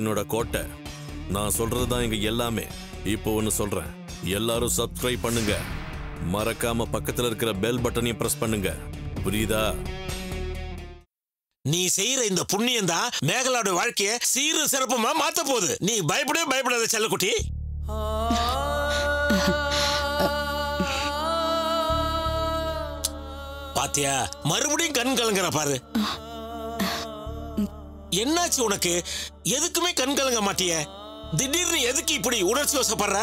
என்னோட கோட்டை நான் சொல்றது தான் இங்க எல்லாமே இப்போ ஒன்னு சொல்றேன் எல்லாரும் சப்ஸ்கிரைப் பண்ணுங்க மறக்காம பக்கத்துல இருக்கிற பெல் பட்டனையும் பிரஸ் பண்ணுங்க புரியுதா நீ செய்யற இந்த புண்ணியம் தான் மேகலாவோட வாழ்க்கைய சீரு சிறப்புமா மாத்த போகுது நீ பயப்படவே பயப்படாத செல்லக்குட்டி பாத்தியா மறுபடியும் கண் கலங்குற பாரு என்னாச்சு உனக்கு எதுக்குமே கண் கலங்க மாட்டிய திடீர்னு எதுக்கு இப்படி உணர்ச்சி வசப்படுற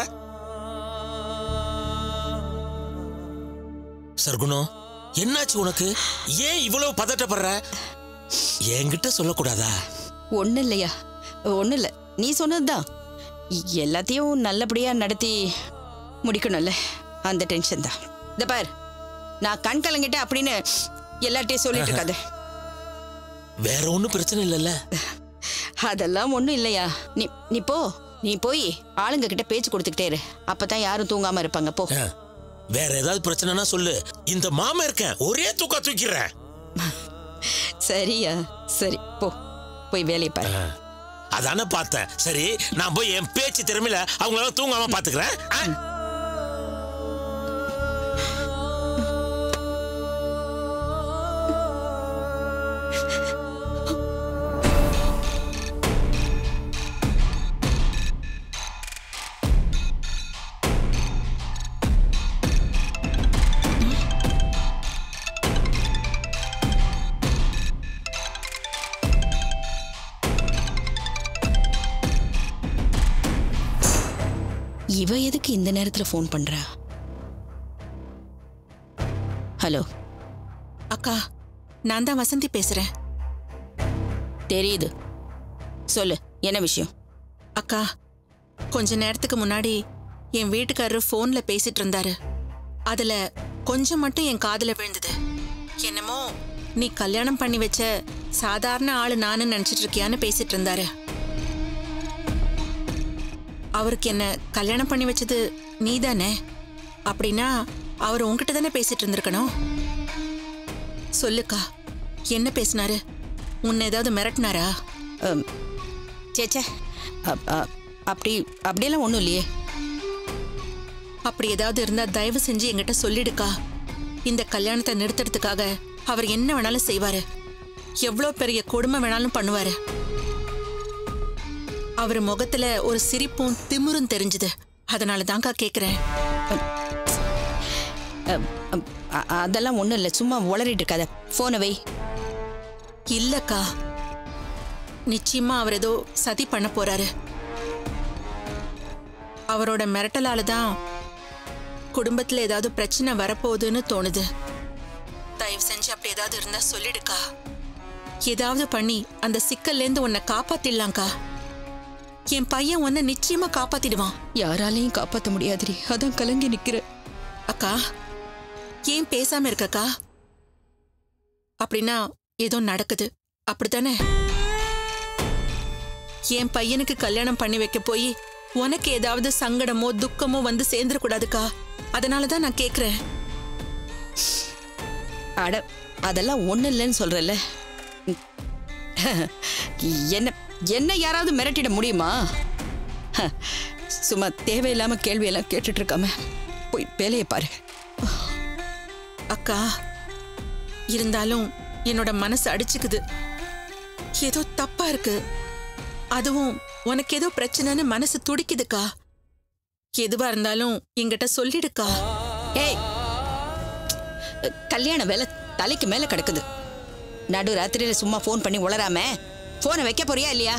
சர்க்குணம் என்னாச்சு உனக்கு ஏன் இவ்வளவு பதட்டப்படுற என்கிட்ட சொல்லக்கூடாதா ஒன்றும் இல்லையா ஒன்றும் இல்லை நீ சொன்னதுதான் எல்லாத்தையும் நல்லபடியா நடத்தி முடிக்கணும்ல அந்த டென்ஷன் தான் இந்த பார் நான் கண் கலங்கிட்டேன் அப்படின்னு எல்லார்ட்டையும் சொல்லிட்டு இருக்காத வேற ஒண்ணும் பிரச்சனை இல்லைல்ல அதெல்லாம் ஒன்றும் இல்லையா நீ நீ போ நீ போய் ஆளுங்க கிட்ட பேச்சு கொடுத்துக்கிட்டே இரு அப்பதான் யாரும் தூங்காம இருப்பாங்க போ ஆ, வேற ஏதாவது பிரச்சனைனா சொல்லு இந்த மாமா இருக்கேன் ஒரே தூக்கா தூக்கிறேன் சரியா சரி போ போய் வேலையை பாரு ஆ, அதானே பார்த்தேன் சரி நான் போய் என் பேச்சு திறமையில அவங்களால தூங்காம பாத்துக்கிறேன் ஆ? இவ எதுக்கு இந்த நேரத்துல ஃபோன் பண்றா ஹலோ அக்கா நான் தான் வசந்தி பேசுறேன் தெரியுது சொல்லு என்ன விஷயம் அக்கா கொஞ்ச நேரத்துக்கு முன்னாடி என் வீட்டுக்காரர் ஃபோன்ல பேசிட்டு இருந்தாரு அதுல கொஞ்சம் மட்டும் என் காதுல விழுந்தது என்னமோ நீ கல்யாணம் பண்ணி வச்ச சாதாரண ஆளு நானு நினைச்சிட்டு இருக்கியான்னு பேசிட்டு இருந்தாரு அவருக்கு என்ன கல்யாணம் பண்ணி வச்சது நீ தானே அப்படின்னா அவர் உன்கிட்ட தானே பேசிட்டு இருந்திருக்கணும் சொல்லுக்கா என்ன பேசினாரு உன்னை ஏதாவது மிரட்டினாரா அம், சேச்சே அப்- அ- அப்படி அப்படியெல்லாம் ஒன்றும் இல்லையே அப்படி ஏதாவது இருந்தா தயவு செஞ்சு என்கிட்ட சொல்லிடுக்கா இந்த கல்யாணத்தை நிறுத்துறதுக்காக அவர் என்ன வேணாலும் செய்வாரு எவ்வளோ பெரிய கொடுமை வேணாலும் பண்ணுவாரு அவர் முகத்துல ஒரு சிரிப்பும் திமிரும் தெரிஞ்சுது அதனால தான்க்கா கேக்குறேன் அம், அம், அ- அதெல்லாம் ஒன்றும் இல்லை சும்மா உளறிட்டு இருக்காத ஃபோனை வை இல்லக்கா நிச்சயமா அவர் ஏதோ சதி பண்ண போறாரு அவரோட மிரட்டலால தான் குடும்பத்துல ஏதாவது பிரச்சனை வரப்போகுதுன்னு தோணுது தயவு செஞ்சு அப்படி ஏதாவது இருந்தா சொல்லிடுக்கா ஏதாவது பண்ணி அந்த சிக்கல்ல இருந்து உன்னை காப்பாத்திடலாம்க்கா என் பையன் உன்னை நிச்சயமா காப்பாத்திடுவான் யாராலையும் காப்பாற்ற முடியாதுடி அதான் கலங்கி நிக்கிற அக்கா ஏன் பேசாம இருக்கக்கா அப்படின்னா ஏதோ நடக்குது அப்படித்தானே என் பையனுக்கு கல்யாணம் பண்ணி வைக்க போய் உனக்கு ஏதாவது சங்கடமோ துக்கமோ வந்து சேர்ந்துடக்கூடாதுக்கா அதனால தான் நான் கேக்குறேன் அட அதெல்லாம் ஒன்றும் இல்லைன்னு சொல்றல்ல என்ன என்ன யாராவது மிரட்டிட முடியுமா ஹ, சும்மா தேவையில்லாம கேள்வியெல்லாம் கேட்டுட்டு இருக்காம போய் வேலையை பாரு அக்கா இருந்தாலும் என்னோட மனசு அடிச்சுக்குது ஏதோ தப்பா இருக்கு அதுவும் உனக்கு ஏதோ பிரச்சனைன்னு மனசு துடிக்குதுக்கா எதுவா இருந்தாலும் என்கிட்ட சொல்லிடுக்கா ஏய் கல்யாண வேலை தலைக்கு மேல கிடக்குது நடு ராத்திரியில சும்மா ஃபோன் பண்ணி உளராம ஃபோனை வைக்க போறியா இல்லையா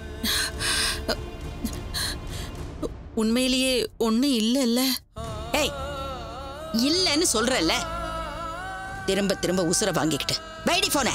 உண்மையிலேயே ஒன்றும் இல்லைல்ல ஏய் இல்லைன்னு சொல்றல்ல திரும்ப திரும்ப உசுர வாங்கிக்கிட்டு வைடி போன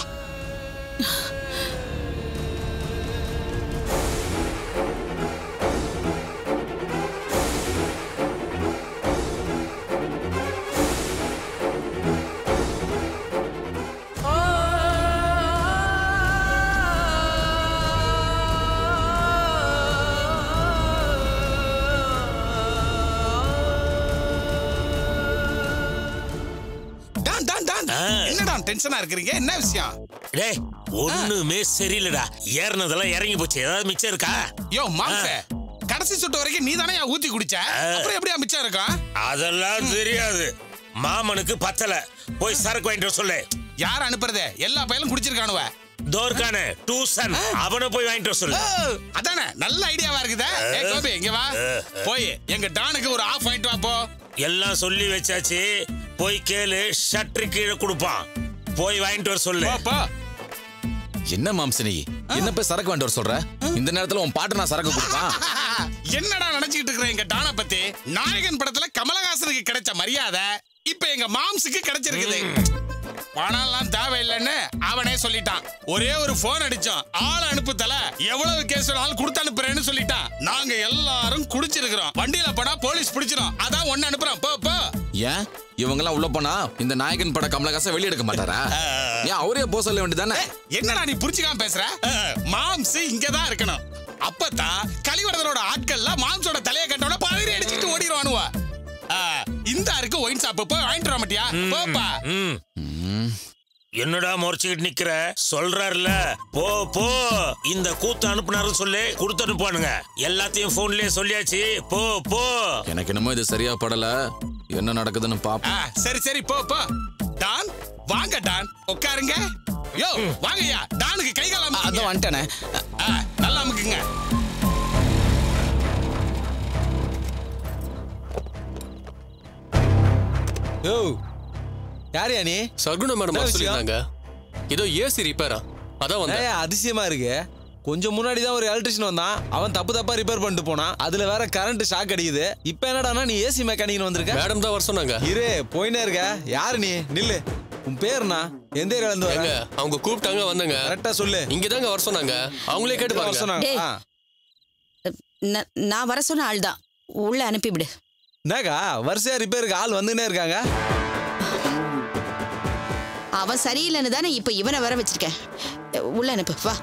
டான் டான் டான் ஆ. என்னடா டென்ஷனா இருக்கிறீங்க என்ன விஷயம் டேய் ஒண்ணுமே சரியில்லடா ஏறினதெல்லாம் இறங்கி போச்சு ஏதாவது மிச்சம் இருக்கா யோ மாம்ச கடைசி சொட்டு வரைக்கும் நீ தானே ஊத்தி குடிச்ச அப்புறம் எப்படியா மிச்சம் இருக்கும் அதெல்லாம் தெரியாது மாமனுக்கு பத்தல போய் சரக்கு வாங்கிட்டு வர சொல்லு யார் அனுப்புறது எல்லா பையலும் குடிச்சிருக்கானுவ தோர்கான டூசன் அவனை போய் வாங்கிட்டு வர சொல்லு ஓ, அதானே நல்ல ஐடியாவா இருக்குதே ஏய் கோபி இங்க வா போய் எங்க டானுக்கு ஒரு ஆஃப் வாங்கிட்டு வா போ எல்லாம் சொல்லி வச்சாச்சு போய் கேளு ஷட்ரு கீழே கொடுப்பான் போய் வாங்கிட்டு வர சொல்லு போ போ என்ன மாம்ச நீ என்ன போய் சரக்கு வாங்கிட்டு வர சொல்ற இந்த நேரத்துல உன் பாட்டு நான் சரக்கு கொடுப்பான் என்னடா நினைச்சிட்டு இருக்கிற எங்க டான பத்தி நாயகன் படத்துல கமலஹாசனுக்கு கிடைச்ச மரியாதை இப்ப எங்க மாம்ஸுக்கு கிடைச்சிருக்குது பணம் எல்லாம் தேவையில்லைன்னு அவனே சொல்லிட்டான் ஒரே ஒரு போன் அடிச்சோம் ஆள் அனுப்பு தல எவ்வளவு கேஸ் வேணாலும் கொடுத்து அனுப்புறேன்னு சொல்லிட்டான் நாங்க எல்லாரும் குடிச்சிருக்கிறோம் வண்டியில போனா போலீஸ் பிடிச்சிரும் அதான் ஒன்னு அனுப்புறோம் போ போ ஏன் இவங்க எல்லாம் உள்ள போனா இந்த நாயகன் பட கமலஹாசன் வெளிய எடுக்க மாட்டாரா ஏன் அவரே போக சொல்ல வேண்டியதானே என்னடா நீ புரிஞ்சுக்காம பேசுற மாம்ஸ் இங்கதான் இருக்கணும் அப்பதான் கலிவரதனோட ஆட்கள்ல மாம்ஸோட தலையை கட்டோட பதறி அடிச்சுட்டு ஓடிடுவானுவ இந்த அருக்கு ஒயின் ஷாப் போய் வாங்கிட்டு வர மாட்டியா போப்பா ம். என்னடா முறைச்சுக்கிட்டு நிக்கிற சொல்றாருல போ போ இந்த கூத்து அனுப்புனாருன்னு சொல்லி கொடுத்து அனுப்புவானுங்க எல்லாத்தையும் போன்லயே சொல்லியாச்சு போ போ எனக்கு என்னமோ இது சரியா படல என்ன நடக்குதுன்னு பாப்போம் ஆ, சரி சரி போ போ டான் வாங்க டான் உட்காருங்க யோ வாங்கய்யா டானுக்கு கை காலம் அதான் வந்துட்டேனே நல்லா அமுக்குங்க யோ யாரையா நீ சகுன மேடம் என்ன வர விஷயம்? சொல்லியிருந்தாங்க ஏதோ ஏசி ரிப்பேரா அதான் வந்தேன் ஏய் அதிசயமா இருக்கு கொஞ்சம் முன்னாடி தான் ஒரு எலக்ட்ரிஷியன் வந்தான் அவன் தப்பு தப்பா ரிப்பேர் பண்ணிட்டு போனான் அதுல வேற கரண்ட் ஷாக் அடிக்குது இப்போ என்னடானா நீ ஏசி மெக்கானிக் வந்திருக்க மேடம் தான் வர சொன்னாங்க இரு போயினே இருக்க யாரு நீ நில்லு உன் பேருண்ணா எந்த ஏரியால இருந்து எங்க வர அவங்க கூப்பிட்டாங்க வந்தங்க கரெக்டா சொல்லு இங்க தாங்க வர சொன்னாங்க அவங்களே கேட்டு வர பாருங்க சொன்னாங்க டேய். ஆ. ந- நான் வர சொன்ன ஆள் தான் உள்ள அனுப்பிவிடு என்னக்கா வரிசையா ரிப்பேருக்கு ஆள் வந்துன்னே இருக்காங்க அவன் சரியில்லைன்னு தானே இப்ப இவனை வர வச்சிருக்கேன் உள்ள அனுப்பு வா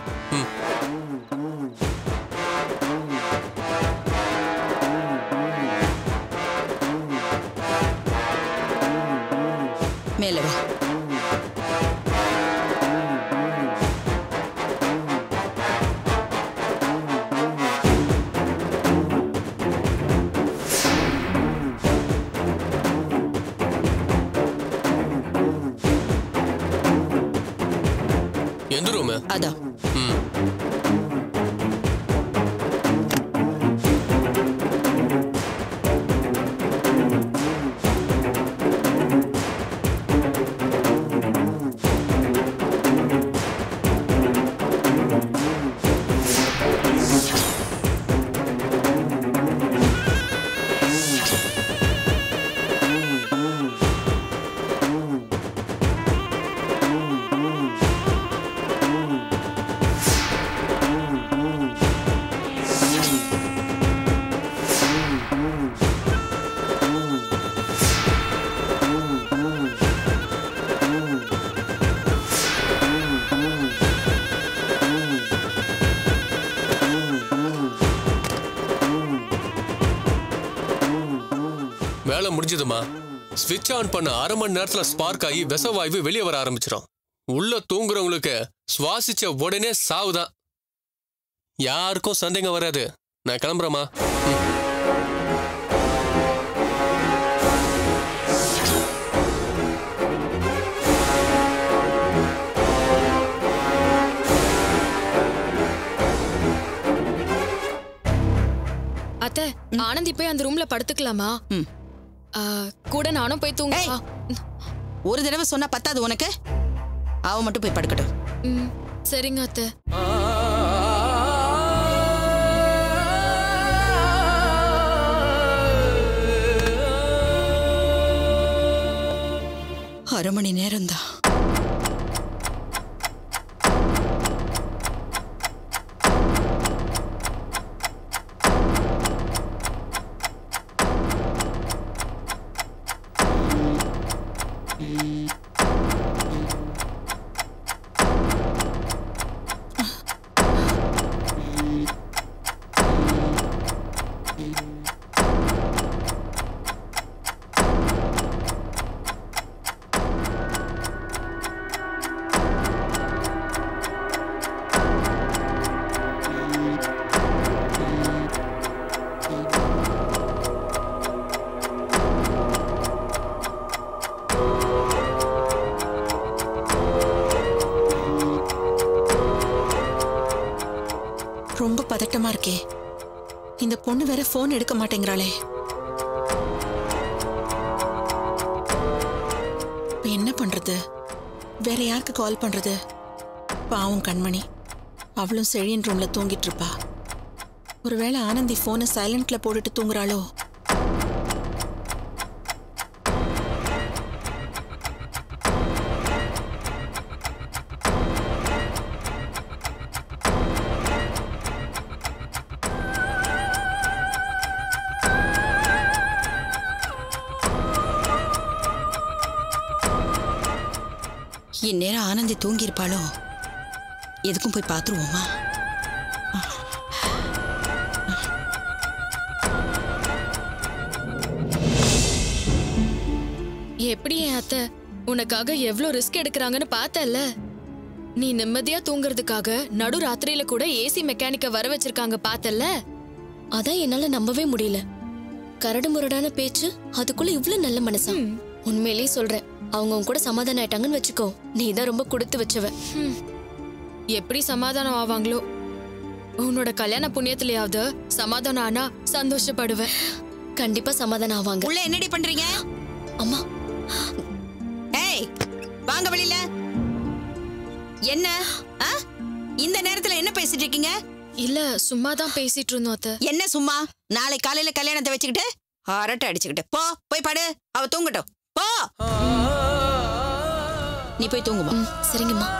மேல வா எந்த ரூம் அதான் வேலை முடிஞ்சதுமா ஸ்விட்ச் ஆன் பண்ண அரை மணி நேரத்துல ஸ்பார்க் ஆகி விஷவாயு வெளியே வர ஆரம்பிச்சிடும் உள்ள தூங்குறவங்களுக்கு சுவாசிச்ச உடனே சாவுதான் யாருக்கும் சந்தேகம் வராது நான் கிளம்புறேம்மா அத்தை ஆனந்தி போய் அந்த ரூம்ல படுத்துக்கலாமா ம். ஆ, கூட நானும் போய் தூங்க ஏய். ஒரு தடவை சொன்னா பத்தாது உனக்கு அவ மட்டும் போய் படுக்கட்டும் ம், சரிங்க அத்தை அரை மணி நேரம்தான் இருக்கே இந்த பொண்ணு வேற ஃபோன் எடுக்க மாட்டேங்கிறாளே இப்ப என்ன பண்றது வேற யாருக்கு கால் பண்றது பாவம் கண்மணி அவளும் செழியன் ரூம்ல தூங்கிட்டு இருப்பா ஒருவேளை ஆனந்தி போனை சைலண்ட்ல போட்டுட்டு தூங்குறாளோ இந்நேரம் ஆனந்தி தூங்கியிருப்பாளோ எதுக்கும் போய் பார்த்துருவோமா எப்படி என் அத்தை உனக்காக எவ்வளவு ரிஸ்க் எடுக்கிறாங்கன்னு பார்த்தல நீ நிம்மதியா தூங்குறதுக்காக நடு ராத்திரியில கூட ஏசி மெக்கானிக்க வர வச்சிருக்காங்க பார்த்தல அதான் என்னால நம்பவே முடியல கரடு முரடான பேச்சு அதுக்குள்ள இவ்ளோ நல்ல மனசா உண்மையிலேயே சொல்றேன் அவங்க உன் கூட சமாதானம் ஆயிட்டாங்கன்னு வச்சுக்கோ நீ தான் ரொம்ப கொடுத்து வச்சவ எப்படி சமாதானம் ஆவாங்களோ உன்னோட கல்யாண புண்ணியத்திலேயாவது சமாதானம் ஆனா சந்தோஷப்படுவேன் கண்டிப்பா சமாதானம் ஆவாங்க உள்ள என்னடி பண்றீங்க அம்மா ஏய் வாங்க வெளியில என்ன ஆ? இந்த நேரத்துல என்ன பேசிட்டு இருக்கீங்க இல்ல சும்மா தான் பேசிட்டு இருந்தோம் அத்தை என்ன சும்மா நாளை காலையில கல்யாணத்தை வச்சுக்கிட்டு அரட்டை அடிச்சுக்கிட்டு போ போய் படு அவ தூங்கட்டும் போ நீ போய் தூங்குமா ம், சரிங்கம்மா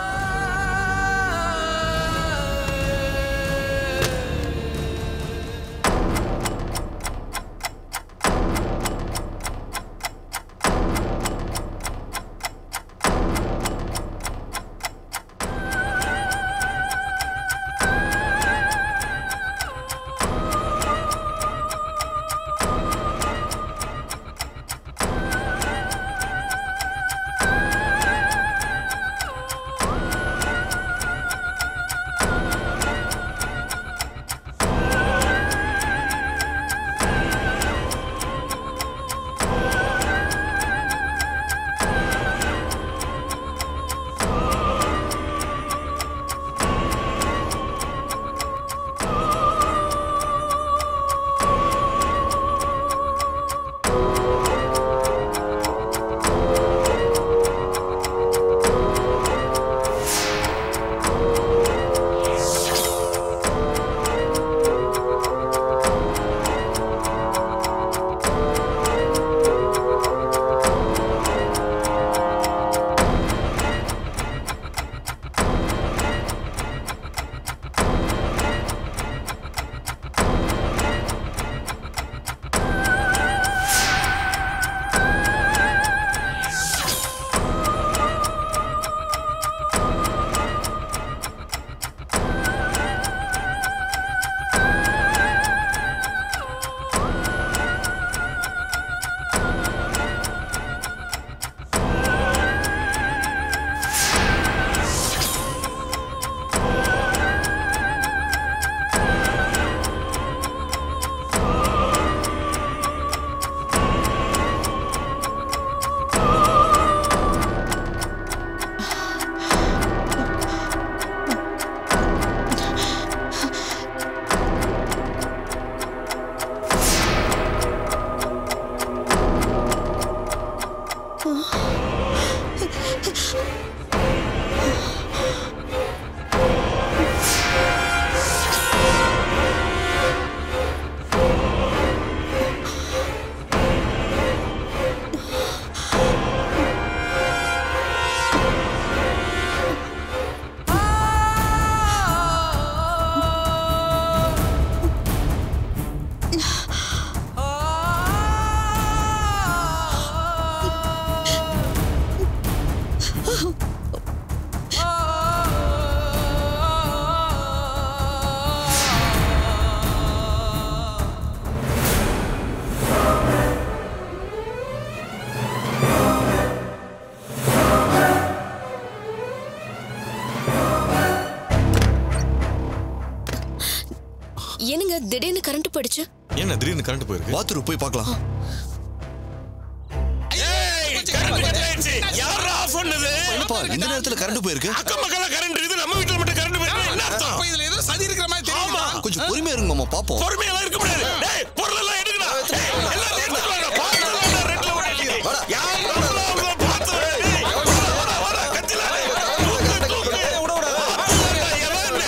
என்னங்க திடீர்னு கரண்ட் போயிடுச்சு என்ன திடீர்னு கரண்ட் போயிருக்கு பாத்ரூம் போய் பார்க்கலாம் யாரா ஆஃப் பண்ணது என்னப்பா இந்த நேரத்துல கரண்ட் போயிருக்கு அக்கம் பக்கம் கரண்ட் இருக்குது நம்ம வீட்டுல மட்டும் கரண்ட் போயிருக்கு என்ன அர்த்தம் அப்ப இதுல ஏதோ சதி இருக்கிற மாதிரி தெரியுமா கொஞ்சம் பொறுமையா இருங்க நம்ம பாப்போம் பொறுமையெல்லாம் இருக்க முடியாது டேய் பொருள் எல்லாம் எடுங்கடா டேய், எல்லாத்தையும் எடுத்துட்டு வாங்க. பாத்திரம் எல்லாம் ரெண்டுல ஒண்ணு. யார் பொருள் அவங்க பாத்திரம். டேய், வாடா, வாடா, கத்தில. தூக்கு, தூக்கு. வாடா, எவன்னு?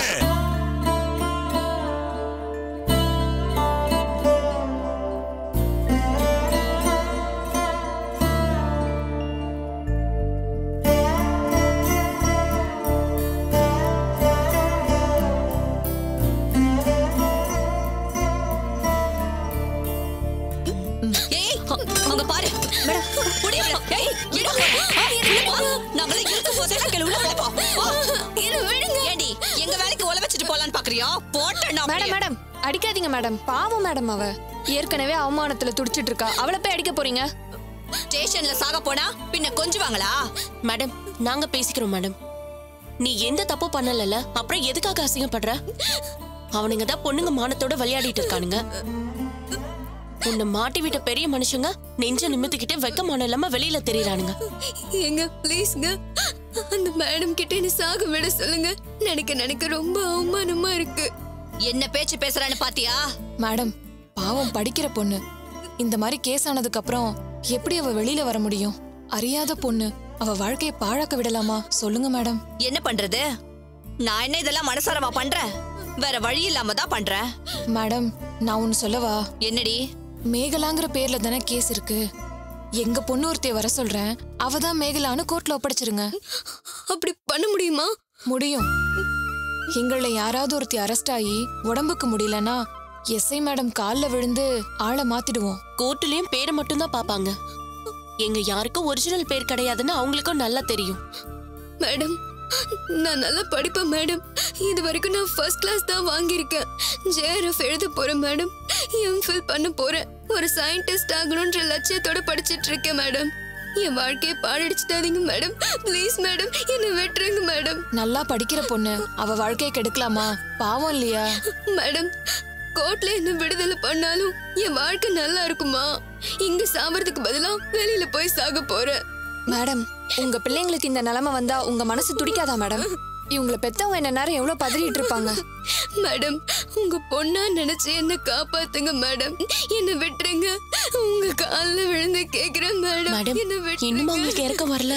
ஏய் அங்க பாரு மேடம் புடி அவள ஏய் இடு நம்மள இழுத்து போதே கீழ உள்ள போப்போ இரு விடுங்க ஏண்டி எங்க வேலைக்கு ஒல வச்சிட்டு போலான்னு பாக்குறியா போட்டேன் மேடம் மேடம் அடிக்காதீங்க மேடம் பாவம் மேடம் அவ ஏற்கனவே அவமானத்துல துடிச்சிட்டு இருக்கா அவளை போய் அடிக்க போறீங்க ஸ்டேஷன்ல சாக போனா பின்ன கொஞ்சுவாங்களா மேடம் நாங்க பேசிக்கிறோம் மேடம் நீ எந்த தப்பு பண்ணலல அப்புறம் எதுக்காக அசிங்கப்படுற அவனுங்க தான் பொண்ணுங்க மானத்தோட விளையாடிட்டு இருக்கானுங்க உன்னை மாட்டி விட்ட பெரிய மனுஷங்க நெஞ்ச நிமித்திக்கிட்டு வெக்கமான இல்லாம வெளியில தெரியறானுங்க எங்க ப்ளீஸ்ங்க அந்த மேடம் கிட்ட என்ன சாக விட சொல்லுங்க நினைக்க நினைக்க ரொம்ப அவமானமா இருக்கு என்ன பேச்சு பேசுறான்னு பாத்தியா மேடம் பாவம் படிக்கிற பொண்ணு இந்த மாதிரி கேஸ் ஆனதுக்கு அப்புறம் எப்படி அவ வெளியில வர முடியும் அறியாத பொண்ணு அவ வாழ்க்கையை பாழாக்க விடலாமா சொல்லுங்க மேடம் என்ன பண்றது நான் என்ன இதெல்லாம் மனசாரமா பண்றேன் வேற வழி இல்லாம தான் பண்றேன் மேடம் நான் ஒன்னு சொல்லவா என்னடி மேகலாங்கிற பேர்ல தானே கேஸ் இருக்கு எங்க பொண்ணு ஒருத்தைய வர சொல்றேன் அவ தான் மேகலான்னு கோர்ட்ல ஒப்படைச்சிருங்க அப்படி பண்ண முடியுமா முடியும் எங்கள யாராவது ஒருத்தி அரெஸ்ட் ஆகி உடம்புக்கு முடியலன்னா எஸ்ஐ மேடம் கால்ல விழுந்து ஆளை மாத்திடுவோம் கோர்ட்டுலயும் பேரை மட்டும் தான் பாப்பாங்க எங்க யாருக்கும் ஒரிஜினல் பேர் கிடையாதுன்னு அவங்களுக்கும் நல்லா தெரியும் மேடம் நான் நல்லா படிப்பேன் மேடம் இது வரைக்கும் நான் ஃபர்ஸ்ட் கிளாஸ் தான் வாங்கியிருக்கேன் ஜேஆர்எஃப் எழுத போறேன் மேடம் எம்ஃபில் பண்ண போறேன் ஒரு சயின்டிஸ்ட் ஆகணுன்ற லட்சியத்தோட படிச்சிட்டு இருக்கேன் மேடம் என் வாழ்க்கையை பாழடிச்சிட்டாதீங்க மேடம் ப்ளீஸ் மேடம் என்னை விட்டுருங்க மேடம் நல்லா படிக்கிற பொண்ணு அவ வாழ்க்கையை கெடுக்கலாமா பாவம் இல்லையா மேடம் கோர்ட்ல என்ன விடுதலை பண்ணாலும் என் வாழ்க்கை நல்லா இருக்குமா இங்க சாவறதுக்கு பதிலா வெளியில போய் சாக போறேன் மேடம் உங்க பிள்ளைங்களுக்கு இந்த நிலைமை வந்தா உங்க மனசு துடிக்காதா மேடம் இவங்கள பெத்தவங்க என்ன நேரம் எவ்வளவு பதறிட்டு இருப்பாங்க மேடம் உங்க பொண்ணா நினைச்சு என்ன காப்பாத்துங்க மேடம் என்ன விட்டுருங்க உங்க கால்ல விழுந்து கேக்குறேன் மேடம் மேடம் என்ன இன்னும் அவங்களுக்கு இறக்கம் வரல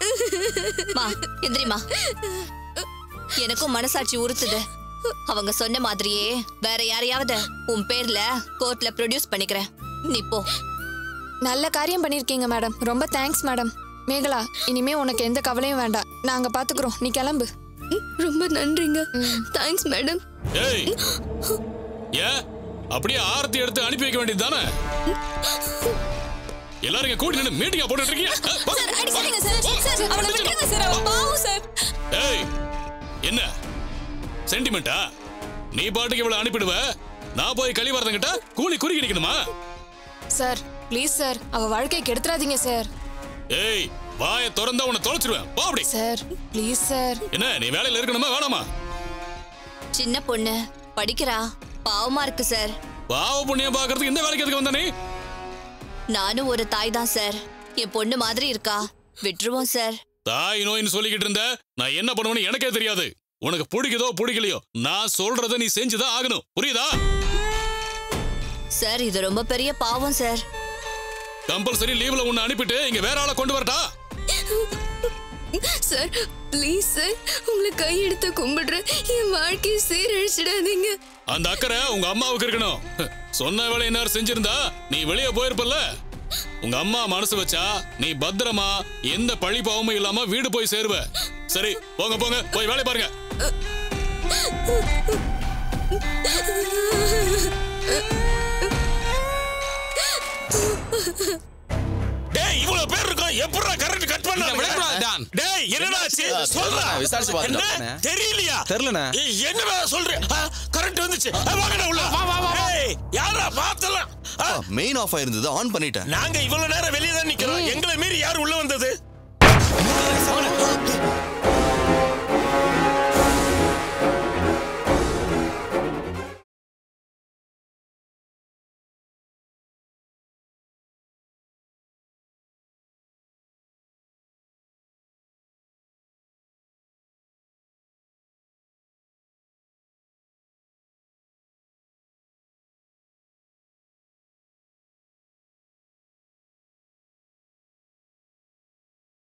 மா எந்திரிமா எனக்கும் மனசாட்சி உறுத்துது அவங்க சொன்ன மாதிரியே வேற யாரையாவது உன் பேர்ல கோர்ட்ல ப்ரொடியூஸ் பண்ணிக்கிறேன் நீ போ நல்ல காரியம் பண்ணிருக்கீங்க மேடம் ரொம்ப தேங்க்ஸ் மேடம் மேகலா இனிமே உனக்கு எந்த கவலையும் வேண்டாம் நாங்க பாத்துக்கிறோம் நீ கிளம்பு ரொம்ப நன்றிங்க தேங்க்ஸ் மேடம் ஏய் ஏன் அப்படியே ஆரத்தி எடுத்து அனுப்பி வைக்க வேண்டியது தானே எல்லாரும் இங்க கூட்டி நின்று மீட்டிங்கா போட்டுட்டு இருக்கீங்க அஹ், போ. சார் அடிக்காதீங்க சார் சார் அவளை விட்டுருங்க சார் அவ பாவம் சார் ஏய் என்ன சென்டிமெண்டா நீ பாட்டுக்கு இவ்வளவு அனுப்பிடுவ நான் போய் கழிவாரதங்கிட்ட கூலி குறுக்கி நிக்கணுமா சார் ப்ளீஸ் சார் அவ வாழ்க்கையை கெடுத்துறாதீங்க சார் ஏய் வாயை திறந்தா உன்னை தொலைச்சிருவேன் போ அப்படி சார் ப்ளீஸ் சார் என்ன நீ வேலையில இருக்கணுமா வேணாமா சின்ன பொண்ணு படிக்கிறா பாவமா இருக்கு சார் பாவ புண்ணியம் பாக்குறதுக்கு இந்த வேலைக்கு எதுக்கு வந்த நீ நானும் ஒரு தாய் தான் சார் என் பொண்ணு மாதிரி இருக்கா விட்டுருவோம் சார் தாய் நோயின்னு சொல்லிக்கிட்டு இருந்த நான் என்ன பண்ணுவேன்னு எனக்கே தெரியாது உனக்கு பிடிக்குதோ பிடிக்கலையோ நான் சொல்றத நீ செஞ்சுதான் ஆகணும் புரியுதா சார் இது ரொம்ப பெரிய பாவம் சார் கம்பல்சரி லீவ்ல உன்னை அனுப்பிட்டு இங்க வேற ஆளை கொண்டு வரட்டா சார் ப்ளீஸ் சார் உங்களை கையெடுத்து கும்பிடுறேன் என் வாழ்க்கையை சீரழிச்சிடாதீங்க அந்த அக்கறை உங்க அம்மாவுக்கு இருக்கணும் சொன்ன வேலை என்ன செஞ்சிருந்தா நீ வெளியே போயிருப்பல்ல உங்க அம்மா மனசு வச்சா நீ பத்திரமா எந்த பழி பாவமும் இல்லாம வீடு போய் சேருவ சரி போங்க போங்க போய் வேலை பாருங்க டேய் இவ்வளவு பேர் இருக்கோம் எப்படிடா கரண்ட் கட் இதை விடக்கூடாது, டான். பண்ணாங்க டேய் என்னடா ஆச்சு சொல்றா நான் விசாரிச்சு என்ன பார்த்துட்டேன். தெரியலையா தெரியலண்ணே. ஏய், என்னடா சொல்ற கரண்ட் வந்துச்சு ஆ, வாங்கடா உள்ள வா வா வா ஏய் யாரா பார்த்தலாம் மெயின் ஆஃப் ஆயிருந்தது ஆன் பண்ணிட்டேன் நாங்க இவ்வளவு நேரம் வெளியே தான் நிக்கிறோம் எங்களை மீறி யார் உள்ள வந்தது